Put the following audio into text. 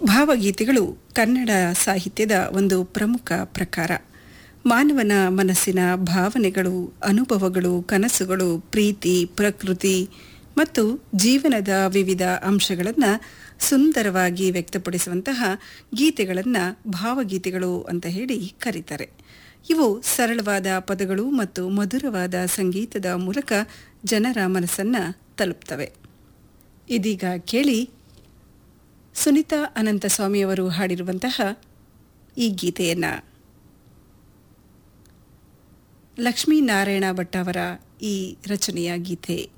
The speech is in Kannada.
ಭಾವಗೀತೆಗಳು ಕನ್ನಡ ಸಾಹಿತ್ಯದ ಒಂದು ಪ್ರಮುಖ ಪ್ರಕಾರ ಮಾನವನ ಮನಸ್ಸಿನ ಭಾವನೆಗಳು ಅನುಭವಗಳು ಕನಸುಗಳು ಪ್ರೀತಿ ಪ್ರಕೃತಿ ಮತ್ತು ಜೀವನದ ವಿವಿಧ ಅಂಶಗಳನ್ನು ಸುಂದರವಾಗಿ ವ್ಯಕ್ತಪಡಿಸುವಂತಹ ಗೀತೆಗಳನ್ನು ಭಾವಗೀತೆಗಳು ಅಂತ ಹೇಳಿ ಕರೀತಾರೆ ಇವು ಸರಳವಾದ ಪದಗಳು ಮತ್ತು ಮಧುರವಾದ ಸಂಗೀತದ ಮೂಲಕ ಜನರ ಮನಸ್ಸನ್ನು ತಲುಪ್ತವೆ ಇದೀಗ ಕೇಳಿ ಸುನಿತಾ ಅನಂತಸ್ವಾಮಿಯವರು ಹಾಡಿರುವಂತಹ ಈ ಗೀತೆಯನ್ನು ಲಕ್ಷ್ಮೀನಾರಾಯಣ ಭಟ್ ಅವರ ಈ ರಚನೆಯ ಗೀತೆ